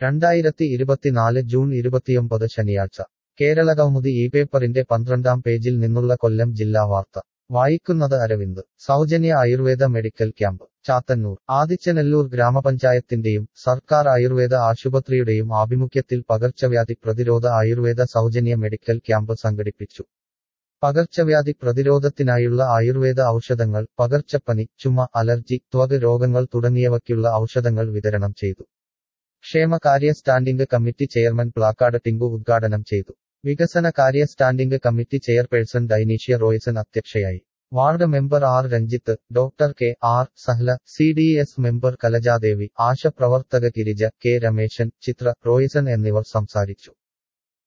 രണ്ടായിരത്തി ഇരുപത്തിനാല് ജൂൺ ഇരുപത്തിയൊമ്പത് ശനിയാഴ്ച കേരളകൗമുദി ഈ പേപ്പറിന്റെ പന്ത്രണ്ടാം പേജിൽ നിന്നുള്ള കൊല്ലം ജില്ലാ വാർത്ത വായിക്കുന്നത് അരവിന്ദ് സൗജന്യ ആയുർവേദ മെഡിക്കൽ ക്യാമ്പ് ചാത്തന്നൂർ ആദിച്ചനെല്ലൂർ ഗ്രാമപഞ്ചായത്തിന്റെയും സർക്കാർ ആയുർവേദ ആശുപത്രിയുടെയും ആഭിമുഖ്യത്തിൽ പകർച്ചവ്യാധി പ്രതിരോധ ആയുർവേദ സൗജന്യ മെഡിക്കൽ ക്യാമ്പ് സംഘടിപ്പിച്ചു പകർച്ചവ്യാധി പ്രതിരോധത്തിനായുള്ള ആയുർവേദ ഔഷധങ്ങൾ പകർച്ചപ്പനി ചുമ അലർജി ത്വക് രോഗങ്ങൾ തുടങ്ങിയവയ്ക്കുള്ള ഔഷധങ്ങൾ വിതരണം ചെയ്തു ക്ഷേമകാര്യ standing committee chairman Plakkad Tinku ഉദ്ഘാടനം ചെയ്തു വികസന കാര്യ standing committee chairperson Dyneshia Roison അധ്യക്ഷയായി ward member R Ranjith doctor K R Sahla C D S member Kalajadevi Asha പ്രവർത്തക ഗിരിജ കെ രമേശൻ ചിത്ര റോയ്സൺ എന്നിവർ സംസാരിച്ചു